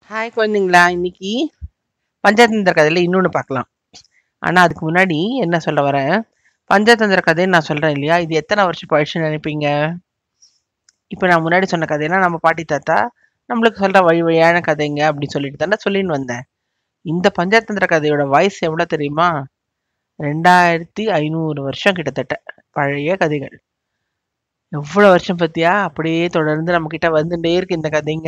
hi குழந்தைங்களா இன்னைக்கு பஞ்சதந்திர கதையில் இன்னொன்று பார்க்கலாம் ஆனால் அதுக்கு முன்னாடி என்ன சொல்ல வரேன் பஞ்சதந்திர கதைன்னு நான் சொல்கிறேன் இல்லையா இது எத்தனை வருஷம் பழசுன்னு நினைப்பீங்க இப்போ நான் முன்னாடி சொன்ன கதையெல்லாம் நம்ம பாட்டி தாத்தா நம்மளுக்கு சொல்கிற வழி வழியான கதைங்க அப்படின்னு சொல்லிட்டு தானே சொல்லின்னு வந்தேன் இந்த பஞ்சதந்திர கதையோட வயசு எவ்வளோ தெரியுமா ரெண்டாயிரத்தி ஐநூறு வருஷம் கிட்டத்தட்ட பழைய கதைகள் எவ்வளோ வருஷம் பத்தியா அப்படியே தொடர்ந்து நம்மக்கிட்ட வந்துட்டே இருக்கு இந்த கதைங்க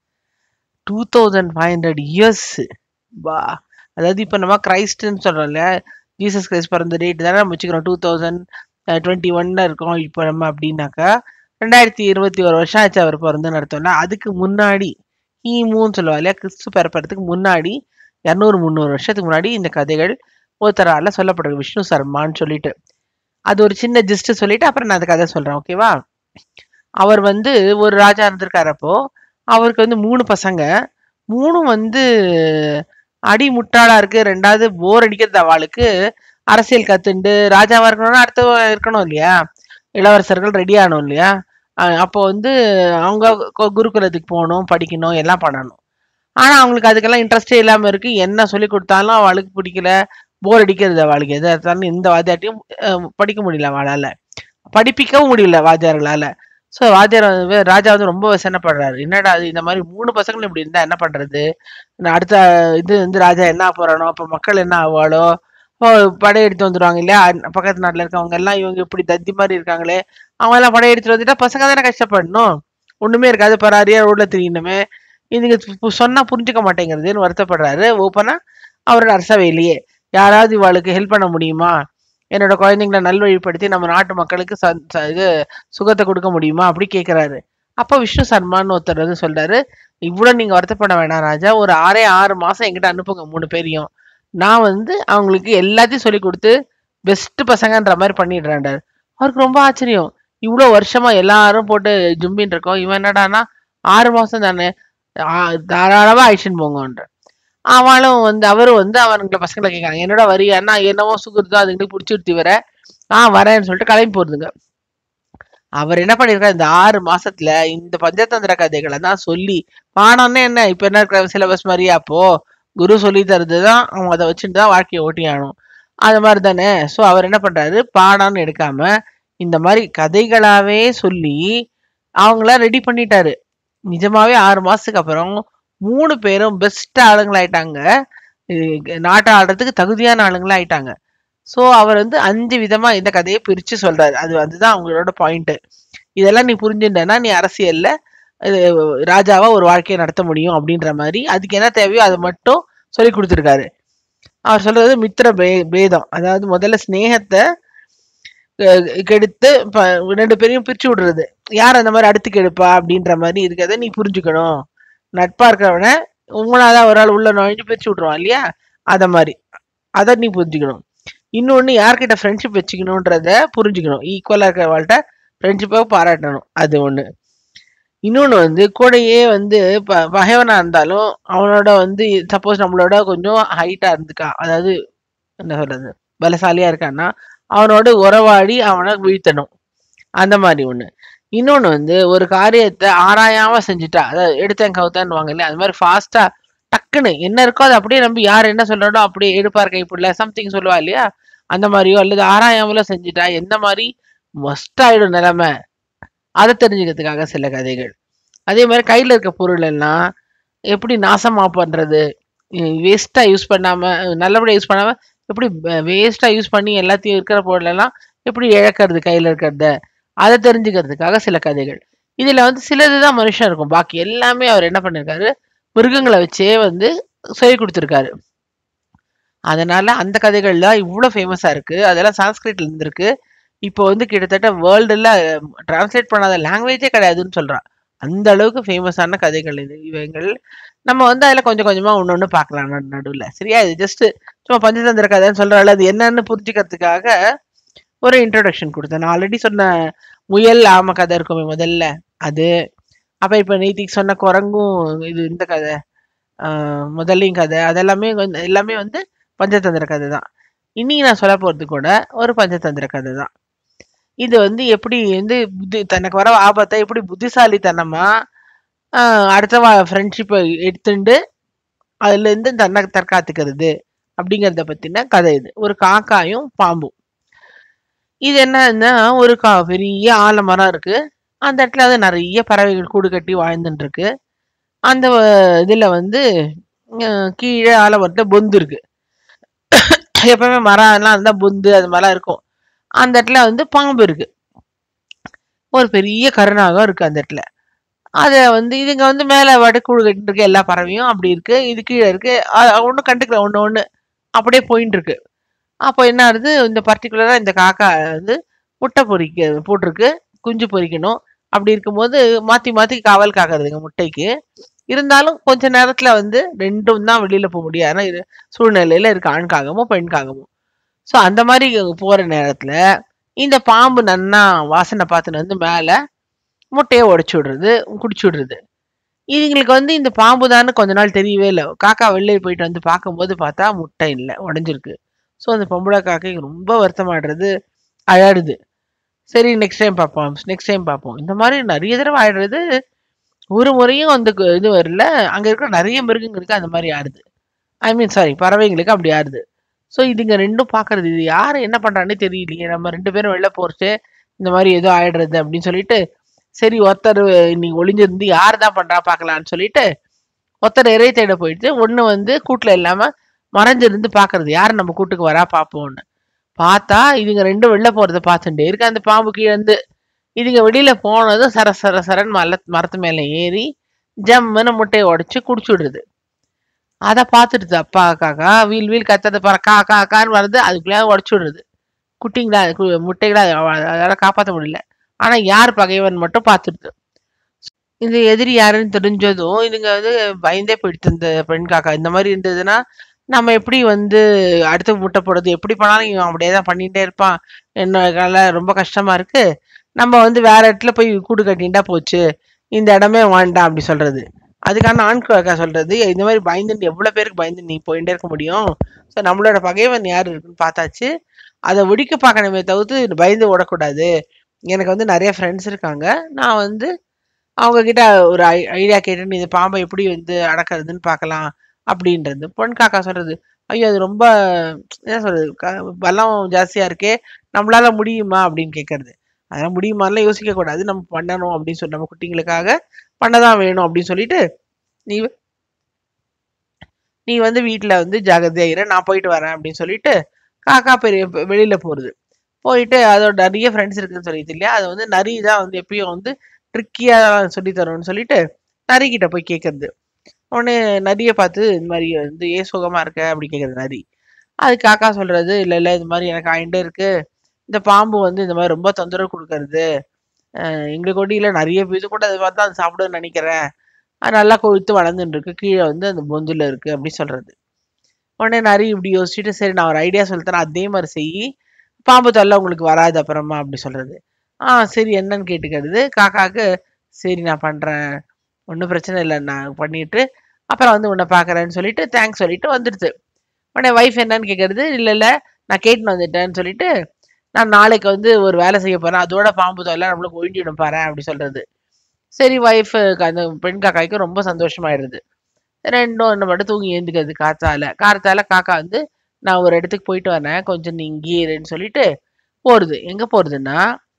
two thousand five hundred years வா அதாவது இப்போ நம்ம கிரைஸ்ட்னு சொல்கிறோம் இல்லையா ஜீசஸ் கிரைஸ்ட் பிறந்த டேட் தானே நம்ம வச்சுக்கிறோம் டூ தௌசண்ட் டுவெண்ட்டி ஒன்ல இருக்கோம் இப்போ நம்ம அப்படின்னாக்கா ரெண்டாயிரத்தி இருபத்தி ஒரு வருஷம் ஆச்சு அவர் பிறந்துன்னு அர்த்தம்ல அதுக்கு முன்னாடி ஹீமூன்னு சொல்லுவா இல்லையா கிறிஸ்து பிறப்பறதுக்கு முன்னாடி இரநூறு முந்நூறு வருஷத்துக்கு முன்னாடி இந்த கதைகள் ஒருத்தரால சொல்லப்படுறது விஷ்ணு சர்மான்னு சொல்லிட்டு அது ஒரு சின்ன ஜிஸ்ட் சொல்லிட்டு அப்புறம் நான் அந்த கதை சொல்றேன் ஓகேவா அவர் வந்து ஒரு ராஜா இருந்திருக்காரு அப்போ அவருக்கு வந்து மூணு பசங்க மூணும் வந்து அடி முட்டாளா இருக்கு ரெண்டாவது போர் அடிக்கிறது அவளுக்கு அரசியல் கத்துண்டு ராஜாவா இருக்கணும்னா அடுத்த இருக்கணும் இல்லையா இளவரசர்கள் ரெடி ஆகணும் இல்லையா அஹ் அப்போ வந்து அவங்க கு- குருகுலத்துக்கு போகணும் படிக்கணும் எல்லாம் பண்ணணும் ஆனா அவங்களுக்கு அதுக்கெல்லாம் இன்ட்ரெஸ்டே இல்லாம இருக்கு என்ன சொல்லி கொடுத்தாலும் அவளுக்கு பிடிக்கல போர் அடிக்கிறது அவளுக்கு எதை எடுத்தாலும் இந்த வாத்தியாட்டையும் அஹ், படிக்க முடியல அவளால படிப்பிக்கவும் முடியல வாத்தியார்களால ஸோ வாத்தியார் வந்து ராஜா வந்து ரொம்ப வசனப்படுறாரு என்னடா அது இந்த மாதிரி மூணு பசங்களும் இப்படி இருந்தா என்ன பண்றது நான் அடுத்த இது வந்து ராஜா என்ன ஆகப் போறானோ அப்ப மக்கள் என்ன ஆவாளோ ஓ, படையெடுத்து வந்துருவாங்க இல்லையா அந்~ பக்கத்து நாட்டுல இருக்கவங்க எல்லாம் இவங்க இப்படி தத்தி மாதிரி இருக்காங்களே அவங்க எல்லாம் படையெடுத்துட்டு வந்துட்டா பசங்க தானே கஷ்டப்படணும் ஒண்ணுமே இருக்காது பராரியா ரோட்ல திரியணுமே இதுங்க பு- சொன்னா புரிஞ்சுக்க மாட்டேங்கிறதுன்னு வருத்தப்படுறாரு ஓப்பனா அவரோட அரசவையிலேயே யாராவது இவாளுக்கு ஹெல்ப் பண்ண முடியுமா என்னோட குழந்தைங்களை நல்வழிப்படுத்தி நம்ம நாட்டு மக்களுக்கு ச- ச- இது சுகத்தை கொடுக்க முடியுமா அப்படி கேக்குறாரு அப்ப விஷ்ணு சர்மான்னு ஒருத்தர் வந்து சொல்றாரு இவ்வளவு நீங்க வருத்தப்பட வேணாம் ராஜா ஒரு ஆறே ஆறு மாசம் என்கிட்ட அனுப்புங்க மூணு பேரையும் நான் வந்து அவங்களுக்கு எல்லாத்தையும் சொல்லி கொடுத்து பெஸ்ட் பசங்கன்ற மாதிரி பண்ணிடுறேன்டார் அவருக்கு ரொம்ப ஆச்சரியம் இவ்வளோ வருஷமா எல்லாரும் போட்டு ஜும்பின்னு இருக்கோம் இவன் என்னடான்னா ஆறு மாசம் தானே ஆ- தாராளமா அழிச்சுன்னு போங்கன்ற அவளும் வந்து அவரும் வந்து அவனுங்களை பசங்களை கேட்காங்க என்னோட வரியான்னா என்னவோ சுகுருதோ அதுங்களுக்கு பிடிச்சிருத்தி வர ஆ வரேன்னு சொல்லிட்டு கிளம்பி போறதுங்க அவர் என்ன பண்ணிருக்காரு இந்த ஆறு மாசத்துல இந்த பஞ்சதந்திர கதைகளை தான் சொல்லி பாடம்னா என்ன இப்ப என்ன இருக்கிற சிலபஸ் மாதிரியா அப்போ குரு சொல்லி தருது தான் அவங்க அதை வச்சுட்டு தான் வாழ்க்கையை ஓட்டி ஆகணும் அது மாதிரி தானே ஸோ அவர் என்ன பண்றாரு பாடம்னு எடுக்காம இந்த மாதிரி கதைகளாவே சொல்லி அவங்கள ரெடி பண்ணிட்டாரு நிஜமாவே ஆறு மாசத்துக்கு அப்புறம் மூணு பேரும் பெஸ்ட் ஆளுங்களாயிட்டாங்க இது நாட்டை ஆடுறதுக்கு தகுதியான ஆளுங்களா ஆயிட்டாங்க ஸோ அவர் வந்து அஞ்சு விதமா இந்த கதையை பிரிச்சு சொல்றாரு அது அதுதான் அவங்களோட பாயிண்ட் இதெல்லாம் நீ புரிஞ்சுட்டேன்னா நீ அரசியல்ல இது, ராஜாவா ஒரு வாழ்க்கையை நடத்த முடியும் அப்படின்ற மாதிரி அதுக்கு என்ன தேவையோ அதை மட்டும் சொல்லி கொடுத்துருக்காரு அவர் சொல்றது மித்திர பே பேதம் அதாவது முதல்ல ஸ்நேகத்தை அஹ், கெடுத்து ப- ரெண்டு பேரையும் பிரிச்சு விடுறது யார் அந்த மாதிரி அடுத்து கெடுப்பா அப்படின்ற மாதிரி இருக்கிறத நீ புரிஞ்சுக்கணும் நட்பா இருக்கிறவன உங்களாதான் ஒரு ஆள் உள்ள நுழைஞ்சு பிரிச்சு விட்டுருவான் இல்லையா அத மாதிரி அதை நீ புரிஞ்சுக்கணும் இன்னொன்னு யார்கிட்ட ஃப்ரெண்ட்ஷிப் வச்சுக்கணுன்றத புரிஞ்சுக்கணும் ஈக்குவலா இருக்கிறவாள்கிட்ட ஃப்ரெண்ட்ஷிப்பை பாராட்டணும் அது ஒண்ணு இன்னொன்னு வந்து கூடயே வந்து ப- பகைவனா இருந்தாலும் அவனோட வந்து சப்போஸ் நம்மளோட கொஞ்சம் ஹைட்டா இருந்துக்கான் அதாவது என்ன சொல்றது பலசாலியா இருக்கான்னா அவனோட உறவாடி அவனை வீழ்த்தணும் அந்த மாதிரி ஒண்ணு இன்னொன்னு வந்து ஒரு காரியத்தை ஆராயாம செஞ்சுட்டா அதாவது எடுத்தேன் கவுத்தேன்னு வாங்க இல்லையா அது மாதிரி ஃபாஸ்டா டக்குன்னு என்ன இருக்கோ அதை அப்படியே நம்பி யார் என்ன சொல்றாடோ அப்படியே எடுப்பார் கைப்பிடல சம்திங் சொல்லுவா இல்லையா அந்த மாதிரியோ அல்லது ஆராயாமலோ செஞ்சுட்டா எந்த மாதிரி மஸ்ட் ஆயிடும் நிலைமை அதை தெரிஞ்சுக்கிறதுக்காக சில கதைகள் அதே மாதிரி கையில இருக்க பொருள் எல்லாம் எப்படி நாசமா பண்றது வேஸ்டா யூஸ் பண்ணாம நல்லபடியா யூஸ் பண்ணாம எப்படி வேஸ்டா யூஸ் பண்ணி எல்லாத்தையும் இருக்கிற பொருள் எல்லாம் எப்படி இழக்கிறது கையில இருக்கிறத அதை தெரிஞ்சுக்கிறதுக்காக சில கதைகள் இதுல வந்து சிலதுதான் மனுஷன் இருக்கும் பாக்கி எல்லாமே அவர் என்ன பண்ணிருக்காரு மிருகங்களை வச்சே வந்து சொல்லி கொடுத்துருக்காரு அதனால அந்த கதைகள் தான் இவ்வளோ ஃபேமஸா இருக்கு அதெல்லாம் சான்ஸ்கிரிட்ல இருந்திருக்கு இப்போ வந்து கிட்டத்தட்ட வேர்ல்டுல டிரான்ஸ்லேட் பண்ணாத லாங்குவேஜே கிடையாதுன்னு சொல்றான் அந்த அளவுக்கு ஃபேமஸான கதைகள் இது இவைகள் நம்ம வந்து அதில் கொஞ்சம் கொஞ்சமா ஒன்று ஒன்று பார்க்கலாம் நடு நடுவில் சரியா இது ஜஸ்ட் சும்மா பஞ்சதந்திர கதைன்னு சொல்றாள் அது என்னன்னு புரிஞ்சுக்கிறதுக்காக ஒரு இன்ட்ரோடக்ஷன் கொடுத்தேன் நான் ஆல்ரெடி சொன்ன முயல் ஆம கதை இருக்குமே முதல்ல அது அப்ப இப்ப நேத்திக்கு சொன்ன குரங்கும் இது இந்த கதை ஆஹ் முதலையும் கதை அதெல்லாமே வந்து எல்லாமே வந்து பஞ்சதந்திர கதை தான் இன்னைக்கு நான் சொல்ல போறது கூட ஒரு பஞ்சதந்திர கதை தான் இது வந்து எப்படி வந்து புத்தி தனக்கு வர ஆபத்தை எப்படி புத்திசாலித்தனமா ஆஹ் அடுத்த ஃப்ரெண்ட்ஷிப்பை எடுத்துண்டு அதுலேருந்து தன்னை தற்காத்துக்கிறது அப்படிங்கிறத பற்றின கதை இது ஒரு காக்காயும் பாம்பும் இது என்னன்னா ஒரு கா பெரிய ஆலமரம் இருக்கு அந்த இடத்துல வந்து நிறைய பறவைகள் கூடு கட்டி வாழ்ந்துட்டு இருக்கு அந்த இதில் வந்து அஹ் கீழே ஆலமரத்தில் பொந்து இருக்கு எப்பவுமே மரம் எல்லாம் இருந்தால் பொந்து அது மாதிரிலாம் இருக்கும் அந்த இடத்துல வந்து பாம்பு இருக்கு ஒரு பெரிய கருநாகம் இருக்கு அந்த இடத்துல அதை வந்து இதுங்க வந்து மேலே வடக்கூடு கட்டிட்டு இருக்கு எல்லா பறவையும் அப்படி இருக்கு இது கீழே இருக்கு ஒன்றும் கண்டுக்கல ஒன்று ஒன்று அப்படியே போயின்னு இருக்கு அப்போ என்ன ஆகுது இந்த பர்டிகுலராக இந்த காக்கா வந்து முட்டை பொரிக்க போட்டிருக்கு குஞ்சு பொரிக்கணும் அப்படி இருக்கும்போது மாற்றி மாற்றி காவல் காக்கிறதுங்க முட்டைக்கு இருந்தாலும் கொஞ்ச நேரத்தில் வந்து ரெண்டும் தான் வெளியில் போக முடியும் ஏன்னா இது சூழ்நிலையில் இருக்கு ஆண் காகமும் பெண் காகமும் ஸோ அந்த மாதிரி போகிற நேரத்தில் இந்த பாம்பு நன்னா வாசனை பார்த்துன்னு வந்து மேலே முட்டையை உடச்சி விடுறது குடிச்சு விடுறது இதுங்களுக்கு வந்து இந்த பாம்பு தானே கொஞ்ச நாள் தெரியவே இல்லை காக்கா வெளியே போயிட்டு வந்து பார்க்கும்போது பார்த்தா முட்டை இல்லை உடஞ்சிருக்கு ஸோ அந்த பொம்பளை காக்கை ரொம்ப வருத்தமாடுறது அழாடுது சரி நெக்ஸ்ட் டைம் பார்ப்போம் நெக்ஸ்ட் டைம் பார்ப்போம் இந்த மாதிரி நிறைய தடவை ஆயிடுறது ஒரு முறையும் அந்த கு- இது வரல அங்கே இருக்கிற நிறைய மிருகங்களுக்கு அந்த மாதிரி ஆடுது ஐ மீன் சாரி பறவைங்களுக்கு அப்படி ஆடுது ஸோ இதுங்க ரெண்டும் பார்க்கறது இது யார் என்ன பண்ணுறான்னே தெரியலையே நம்ம ரெண்டு பேரும் வெளில போறச்சு இந்த மாதிரி ஏதோ ஆயிடுறது அப்படின்னு சொல்லிட்டு சரி ஒருத்தர் இன்னைக்கு ஒளிஞ்சிருந்து யார் தான் பண்ணுறா பார்க்கலான்னு சொல்லிட்டு ஒருத்தர் இறை தேட போயிட்டு ஒன்று வந்து கூட்டில் இல்லாமல் மறைஞ்சிருந்து பார்க்கறது யார் நம்ம கூட்டுக்கு வரா பார்ப்போம்னு பார்த்தா இதுங்க ரெண்டும் வெளில போகிறத பார்த்துட்டே இருக்கு அந்த பாம்பு கீழே இருந்து இதுங்க வெளியில போனதும் சர சர சரன்னு மல மரத்து மேலே ஏறி ஜம்முன்னு முட்டையை உடைச்சு குடிச்சு விடுறது அதை பார்த்துடுது அப்பா காக்கா வீல் வீல் கத்துறது பாரு கா கா கான்னு வருது அதுக்குள்ளே உடச்சு விடுறது குட்டிங்களா கு- முட்டைகளா அத- அதால காப்பாற்ற முடியல ஆனா யார் பகைவன் மட்டும் பார்த்துடுது இந்த எதிரி யாருன்னு தெரிஞ்சதும் இதுங்க வந்து பயந்தே போயிடுது இந்த பெண் காக்கா இந்த மாதிரி இருந்ததுன்னா நம்ம எப்படி வந்து அடுத்து முட்டை போடுறது எப்படி பண்ணாலும் இவன் அப்படியே தான் பண்ணிட்டே இருப்பான் என்ன ரொம்ப கஷ்டமா இருக்கு நம்ம வந்து வேற இடத்துல போய் கூடு கட்டிண்டா போச்சு இந்த இடமே வேண்டாம் அப்படி சொல்றது அதுக்கான ஆண் காக்கா சொல்றது இந்த மாதிரி பயந்துட்டு எவ்வளவு பேருக்கு பயந்து நீ போயிட்டே இருக்க முடியும் ஸோ நம்மளோட பகைவன் யார் இருக்குன்னு பார்த்தாச்சு அதை ஒடிக்க பார்க்கணுமே தவிர்த்து பயந்து ஓடக்கூடாது எனக்கு வந்து நிறைய ஃப்ரெண்ட்ஸ் இருக்காங்க நான் வந்து அவங்க கிட்ட ஒரு ஐடியா கேட்டு நீ இந்த பாம்பை எப்படி வந்து அடக்கிறதுன்னு பார்க்கலாம் அப்படின்றது பொன் காக்கா சொல்றது ஐயோ அது ரொம்ப என்ன சொல்றது க- பலம் ஜாஸ்தியா இருக்கே நம்மளால முடியுமா அப்படின்னு கேட்கறது அதெல்லாம் முடியுமான்லாம் யோசிக்க கூடாது நம்ம பண்ணணும் அப்படின்னு சொல்லி நம்ம குட்டிங்களுக்காக பண்ணதான் வேணும் அப்படின்னு சொல்லிட்டு நீ வ- நீ வந்து வீட்டில் வந்து ஜாகிரதையா இரு நான் போயிட்டு வரேன் அப்படின்னு சொல்லிட்டு காக்கா பெரிய பெ- வெளியில போறது போயிட்டு அதோட நிறைய ஃப்ரெண்ட்ஸ் இருக்குன்னு சொல்லிட்டு இல்லையா அது வந்து நரி தான் வந்து எப்பயும் வந்து ட்ரிக்கியா சொல்லி தரும்னு சொல்லிட்டு நரி கிட்ட போய் கேட்கறது உடனே நரியை பார்த்து இந்த மாதிரி வந்து ஏன் சுகமா இருக்க அப்படி கேட்கறது நரி அது காக்கா சொல்றது இல்ல இல்ல இது மாதிரி எனக்கு ஆயிண்டே இருக்கு இந்த பாம்பு வந்து இந்த மாதிரி ரொம்ப தொந்தரவு கொடுக்கறது அஹ் எங்களுக்கு கொடியில நிறைய இது கூட அதை பார்த்து அது சாப்பிடுன்னு நினைக்கிறேன் அது நல்லா கொழுத்து வளர்ந்துட்டு இருக்கு கீழே வந்து அந்த பொந்துல இருக்கு அப்படி சொல்றது உடனே நரி இப்படி யோசிச்சுட்டு சரி நான் ஒரு ஐடியா சொல்லித்தரேன் அதே மாதிரி செய் பாம்பு தொல்லை உங்களுக்கு வராது அப்புறமா அப்படி சொல்றது ஆ சரி என்னன்னு கேட்டுக்கிறது காக்காக்கு சரி நான் பண்றேன் ஒன்றும் பிரச்சனை இல்லை நான் பண்ணிட்டு அப்புறம் வந்து உன்னை பார்க்கறேன்னு சொல்லிட்டு தேங்க்ஸ் சொல்லிட்டு வந்துடுது உடனே ஒய்ஃப் என்னன்னு கேட்கறது இல்லை இல்லை நான் கேட்டுன்னு வந்துட்டேன்னு சொல்லிட்டு நான் நாளைக்கு வந்து ஒரு வேலை செய்ய போறேன் அதோட பாம்பு தொல்லை நம்மளுக்கு ஒழிஞ்சிடும் பாரு அப்படி சொல்றது சரி ஒய்ஃப் அந்த பெண் காக்காய்க்கு ரொம்ப சந்தோஷமாயிடுது ரெண்டும் ஒன்று மட்டும் தூங்கி ஏந்துக்கிறது காத்தால காத்தால காக்கா வந்து நான் ஒரு இடத்துக்கு போயிட்டு வரேன் கொஞ்சம் நீ இங்கேயே இருன்னு சொல்லிட்டு போறது எங்க போறதுன்னா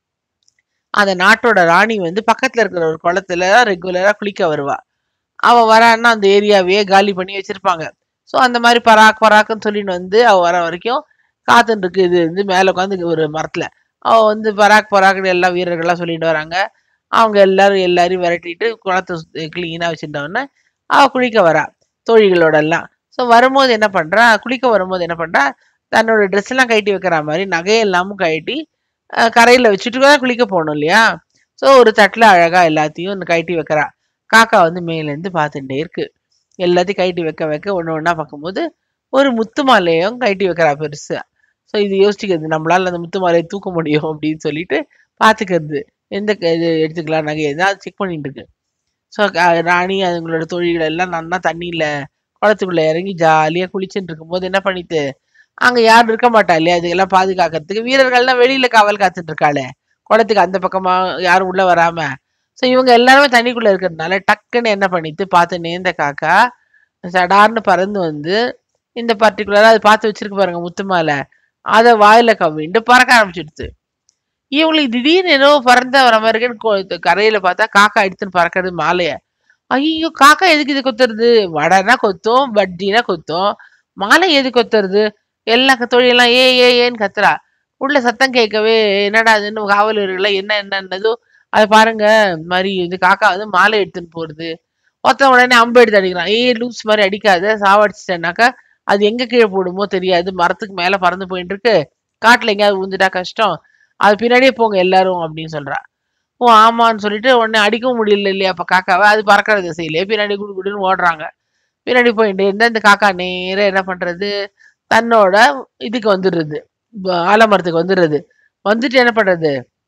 அந்த நாட்டோட ராணி வந்து பக்கத்துல இருக்கிற ஒரு குளத்துல ரெகுலரா குளிக்க வருவா அவ வரான்னா அந்த ஏரியாவையே காலி பண்ணி வச்சிருப்பாங்க ஸோ அந்த மாதிரி பராக் பராக்குன்னு சொல்லிட்டு வந்து அவ வர வரைக்கும் காத்துட்டு இருக்கு இது வந்து மேல உட்காந்து ஒரு மரத்துல அவ வந்து பராக் பராக்னு எல்லா வீரர்கள்லாம் சொல்லிட்டு வராங்க அவங்க எல்லாரும் எல்லாரையும் விரட்டிட்டு குளத்தை கிளீனா வச்சிருந்தவொடனே அவ குளிக்க வரா தோழிகளோட எல்லாம் ஸோ வரும்போது என்ன பண்றா குளிக்க வரும்போது என்ன பண்றா தன்னோட ட்ரெஸ் எல்லாம் கழட்டி வைக்கிற மாதிரி நகையெல்லாமும் கழட்டி அஹ், கரையில வச்சுட்டு தான் குளிக்க போகணும் இல்லையா ஸோ ஒரு தட்டுல அழகா எல்லாத்தையும் கழட்டி வைக்கிறா காக்கா வந்து மேலேருந்து பார்த்துட்டே இருக்கு எல்லாத்தையும் கழட்டி வைக்க வைக்க ஒன்று ஒன்றா பார்க்கும்போது ஒரு முத்து மாலையும் கழட்டி வைக்கிறா பெருசா ஸோ இது யோசிக்கிறது நம்மளால அந்த முத்து மாலையை தூக்க முடியும் அப்படின்னு சொல்லிட்டு பார்த்துக்கிறது எந்த க- இது எடுத்துக்கலாம் நகை எதாவது செக் பண்ணிட்டு இருக்கு ஸோ ராணி அதுங்களோட தொழில்கள் எல்லாம் நல்லா தண்ணியில குளத்துக்குள்ள இறங்கி ஜாலியா குளிச்சுட்டு இருக்கும்போது என்ன பண்ணிட்டு அங்க யாரும் இருக்க மாட்டா இல்லையா இதுக்கெல்லாம் பாதுகாக்கிறதுக்கு வீரர்கள்லாம் வெளியில காவல் காத்துட்டு இருக்காளே குளத்துக்கு அந்த பக்கமா யாரும் உள்ள வராம ஸோ இவங்க எல்லாருமே தண்ணிக்குள்ள இருக்கிறதுனால டக்குன்னு என்ன பண்ணிட்டு பார்த்து நேர்ந்த காக்கா சடார்னு பறந்து வந்து இந்த பர்டிகுலரா அது பார்த்து வச்சிருக்கு பாருங்க முத்து மாலை அதை வாயில கவ்விண்டு பறக்க ஆரம்பிச்சிடுது இவங்களுக்கு திடீர்னு ஏதோ பறந்து வர மாதிரி இருக்குன்னு கொ- கரையில பார்த்தா காக்கா எடுத்துன்னு பறக்கிறது மாலைய ஐயோ காக்கா எதுக்கு இது கொத்துறது வடைனா கொத்தும் பஜ்ஜினா கொத்தும் மாலை எது கொத்துறது எல்லா தொழிலாம் ஏ ஏ ஏன்னு கத்துறா உள்ள சத்தம் கேட்கவே என்னடா அதுன்னு காவல் இருக்குல்ல என்ன என்னன்னதோ அதை பாருங்க இந்த மாதிரி இது காக்கா வந்து மாலை எடுத்துன்னு போறது ஒருத்தன் உடனே அம்பு எடுத்து அடிக்கிறான் ஏய் லூஸ் மாதிரி அடிக்காத சாவடிச்சிட்டேன்னாக்கா அது எங்க கீழே போடுமோ தெரியாது மரத்துக்கு மேல பறந்து போயிட்டு இருக்கு காட்டுல எங்கேயாவது விழுந்துட்டா கஷ்டம் அது பின்னாடியே போங்க எல்லாரும் அப்படின்னு சொல்றா ஓ ஆமான்னு சொல்லிட்டு உடனே அடிக்கவும் முடியல இல்லையா அப்ப காக்காவை அது பறக்கிற திசையிலே பின்னாடி குடு குடுன்னு ஓடுறாங்க பின்னாடி போயிட்டு இருந்தா இந்த காக்கா நேரா என்ன பண்றது தன்னோட இதுக்கு வந்துடுறது ப- ஆலமரத்துக்கு வந்துடுறது வந்துட்டு என்ன பண்றது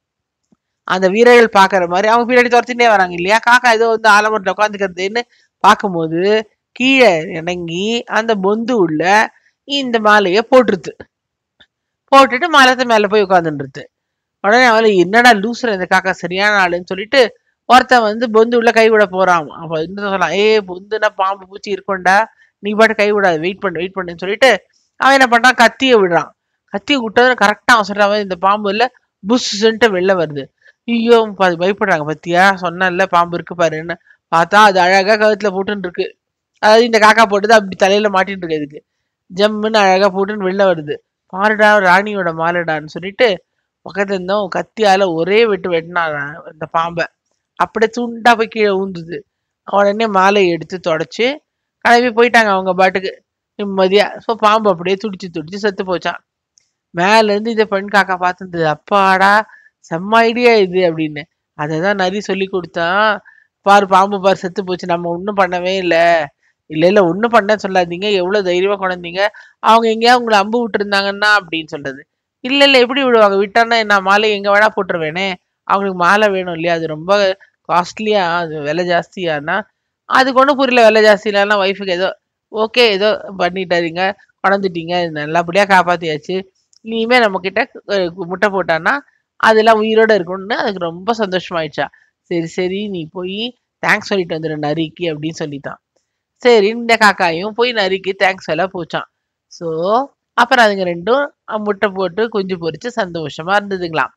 அந்த வீரர்கள் பாக்குற மாதிரி அவங்க பின்னாடி துரத்திட்டே வராங்க இல்லையா காக்கா ஏதோ வந்து ஆலமரத்துல உட்காந்துக்கிறதுன்னு பார்க்கும்போது கீழே இறங்கி அந்த பொந்து உள்ள இந்த மாலையை போட்டுருது போட்டுட்டு மரத்து மேல போய் உட்காந்துருது உடனே அவளை என்னடா லூசுற இந்த காக்கா சரியான ஆளுன்னு சொல்லிட்டு ஒருத்தன் வந்து பொந்து உள்ள கை விட போறான் அப்ப இன்னும் சொல்லலாம் ஏ பொந்துனா பாம்பு பூச்சி இருக்கும்டா நீ பாட்டு கை விடாது வெயிட் பண்ணு வெயிட் பண்ணுன்னு சொல்லிட்டு அவன் என்ன பண்றான் கத்தியை விடுறான் கத்தியை விட்டதும் கரெக்டா அவன் சொல்றான் "அவன் இந்த பாம்பு இல்ல புஷ்ன்ட்டு வெளில வருது ஐயோ பா- பயப்படுறாங்க பத்தியா சொன்னேன்ல பாம்பு இருக்கு பாருன்னு பார்த்தா அது அழகா கழுத்துல போட்டுன்னு இருக்கு அதாவது இந்த காக்கா போட்டது அப்படி தலையில மாட்டின்னு இருக்கு இதுக்கு ஜம்முன்னு அழகா போட்டுன்னு வெளில வருது பாருடா ராணியோட மாலைடான்னு சொல்லிட்டு பக்கத்துல இருந்தோம் கத்தியால ஒரே வெட்டு வெட்டினான் இந்த பாம்பை அப்படியே துண்டா போய் கீழே ஊந்துது உடனே மாலையை எடுத்து தொடச்சு கிளம்பி போயிட்டாங்க அவங்க பாட்டுக்கு நிம்மதியா ஸோ பாம்பு அப்படியே துடிச்சு துடிச்சு செத்து போச்சான் மேல இருந்து இதை பெண் காக்கா பார்த்துருந்தது அப்பாடா செம்ம ஐடியா இது அப்படின்னு அதை தான் நரி சொல்லி கொடுத்தான் பாரு பாம்பு பாரு செத்து போச்சு நம்ம ஒன்றும் பண்ணவே இல்லை இல்ல இல்ல ஒன்றும் பண்ண சொல்லாதீங்க எவ்வளவு தைரியமா கொண்டாந்தீங்க அவங்க எங்கேயாவது உங்களை அம்பு விட்டுருந்தாங்கன்னா அப்படின்னு சொல்றது இல்ல இல்ல எப்படி விடுவாங்க விட்டான்னா நான் மாலை எங்க வேணா போட்டுருவேனே அவங்களுக்கு மாலை வேணும் இல்லையா அது ரொம்ப காஸ்ட்லியா அது விலை ஜாஸ்தியானா அதுக்கு ஒன்றும் புரியல விலை ஜாஸ்தி இல்லைன்னா ஒய்ஃபுக்கு ஏதோ ஓகே ஏதோ பண்ணிட்டாருங்க கொண்டாந்துட்டீங்க நல்லபடியா காப்பாத்தியாச்சு இனிமே நம்ம கிட்ட அஹ், முட்டை போட்டான்னா அதெல்லாம் உயிரோட இருக்கும்னு அதுக்கு ரொம்ப சந்தோஷமாயிடுச்சா சரி சரி நீ போய் தேங்க்ஸ் சொல்லிட்டு வந்துடு நரிக்கு அப்படின்னு சொல்லிட்டான் சரி இந்த காக்காயும் போய் நரிக்கு தேங்க்ஸ் எல்லாம் போச்சான் ஸோ அப்புறம் அதுங்க ரெண்டும் அஹ், முட்டை போட்டு குஞ்சு பொரிச்சு சந்தோஷமா இருந்ததுங்களாம்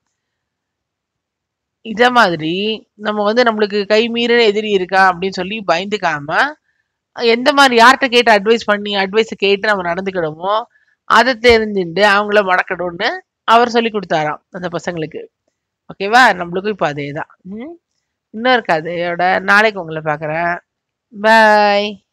இதே மாதிரி நம்ம வந்து நம்மளுக்கு கை மீறின எதிரி இருக்கா அப்படின்னு சொல்லி பயந்துக்காம எந்த மாதிரி யார்கிட்ட கேட்டு அட்வைஸ் பண்ணி அட்வைஸ் கேட்டு நம்ம நடந்துக்கிடுமோ அதை தெரிஞ்சுட்டு அவங்கள மடக்கணும்னு அவர் சொல்லி கொடுத்தாராம் அந்த பசங்களுக்கு ஓகேவா நம்மளுக்கும் இப்போ அதே தான் இன்னொரு கதையோட நாளைக்கு உங்களை பார்க்குறேன் பாய்